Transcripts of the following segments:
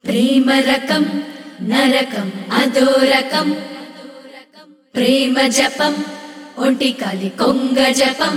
ప్రేమ రకం నరకం అదో రకం ప్రేమ జపం ఒంటి కాలి కొంగ జపం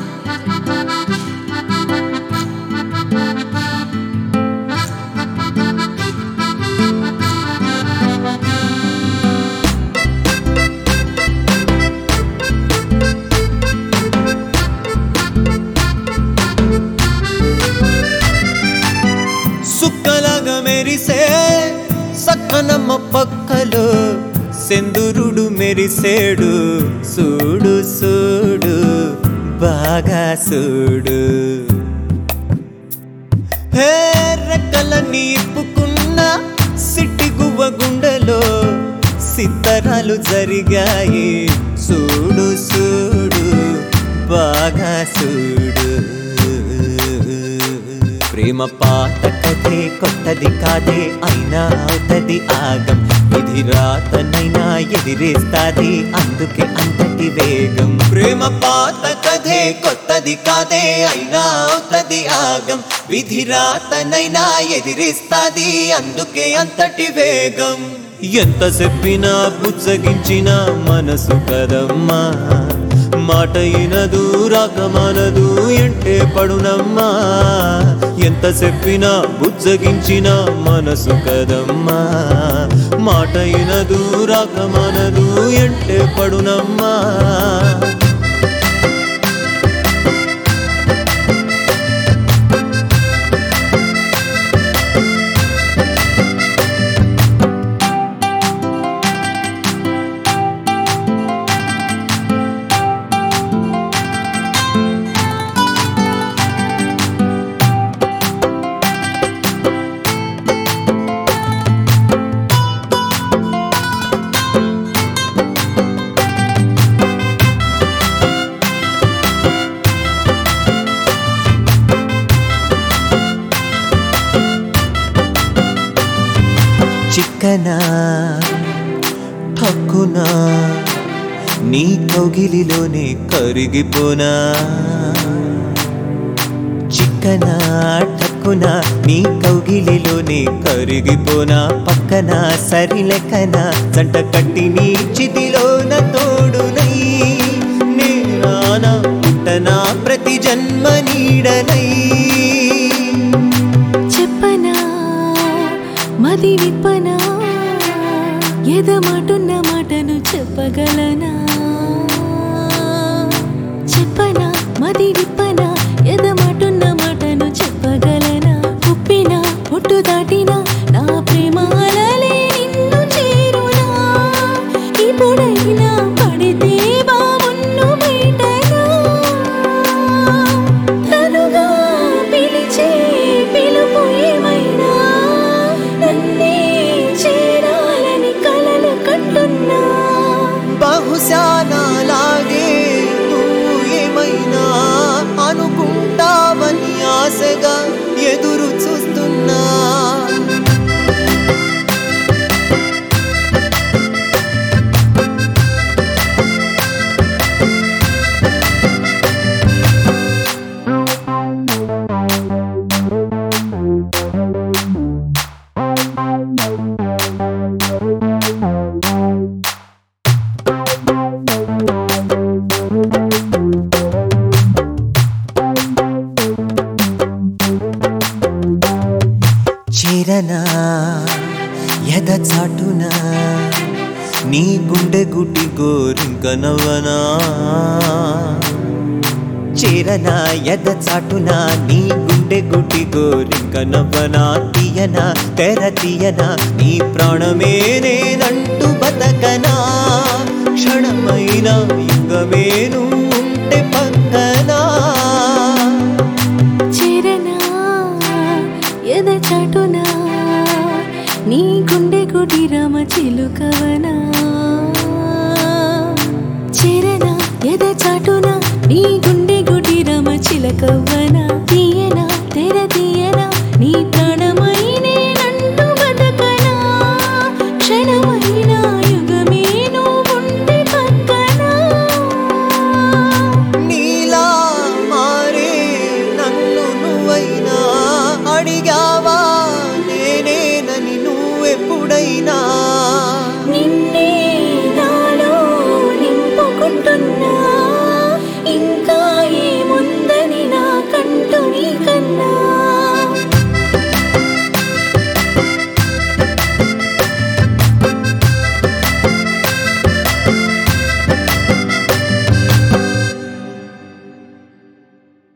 సుక్కలాగా మెరిసే సక్కనమ్మ పక్కలో సెందురుడు మెరిసేడు సూడు సూడు బాగా సూడు హే రెక్కలన్నీ ఇప్పుకున్న సిట్టి గువ్వ గుండెలో సిత్తరాలు జరిగాయి చూడు చూడు బాగా చూడు ప్రేమ పాత కథే కొత్తది కాదే అయినా అవుతది ఆగం ఇది రాతనైనా ఎదిరేస్తాది అందుకే అంతటి వేగం ప్రేమ పాత కథే కొత్తది కాదే అయినా అవుతది ఆగం విధి రాతనైనా ఎదిరిస్తాది అందుకే అంతటి వేగం ఎంత చెప్పినా బుజ్జగించిన మనసు కదమ్మా మాట ఇనదు రాకమానదు ఎంటే పడునమ్మా ఎంత చెప్పినా బుజ్జగించిన మనసు కదమ్మా మాట ఇనదు రాకమానదు ఎంటే పడునమ్మా చిక్కనా ఠక్కునా నీ కౌగిలిలోనే కరిగిపోనా చిక్కనా ఠక్కునా నీ కౌగిలిలోనే కరిగిపోనా పక్కన సరిలెక్కన జంట కట్టి నీ చితిలోన తోడునై నేరానా పుట్టనా ప్రతి జన్మ నీడనై చెప్పనా మది విప్పనా ఎదమాటున్న మాటను చెప్పగలనా చెప్పనా మది విప్పనా ఎదమాటున్న మాటను చెప్పగలనా ఉప్పిన ఒట్టు దాటిన నా ప్రేమ అలలే నిన్ను చేరునా ఇప్పుడైనా పడితే బావున్ను బయటనా తనుగా పిలిచే పిలుపు ఏమైనా నన్నే చేరాలని కలలు కట్టున్నా బహుశా నాలాగే నువ్వు ఏమైనా అనుకుంటావని ఆశగా ఎదురు చూస్తున్నా చేరనా ఎద చాటునా నీ గుండె గుడ్డి గోరింక నవ్వనా చేరనా ఎద చాటునా నీ గుండె గుడ్డి గోరింక నవ్వనా తీయనా తెర తీయనా నీ ప్రాణమే నేనంటూ బతకనా క్షణమైన యుగమేను ఉంటే పక్కనా చేరనా ఎద చాటునా నీ గుండె గుడి రామ చిలుకవనా చేరనా ఎద చాటునా నీ గుండె గుడి రామ చిలకవనా తీయనా తెర తీయనా నీ ప్రాణమై నేనంటూ బతకనా క్షణమైన యుగమే నువ్వుంటే పక్కనా నీలా మారే నన్ను నువ్వైనా అడిగావా నేనేనని నీకైనా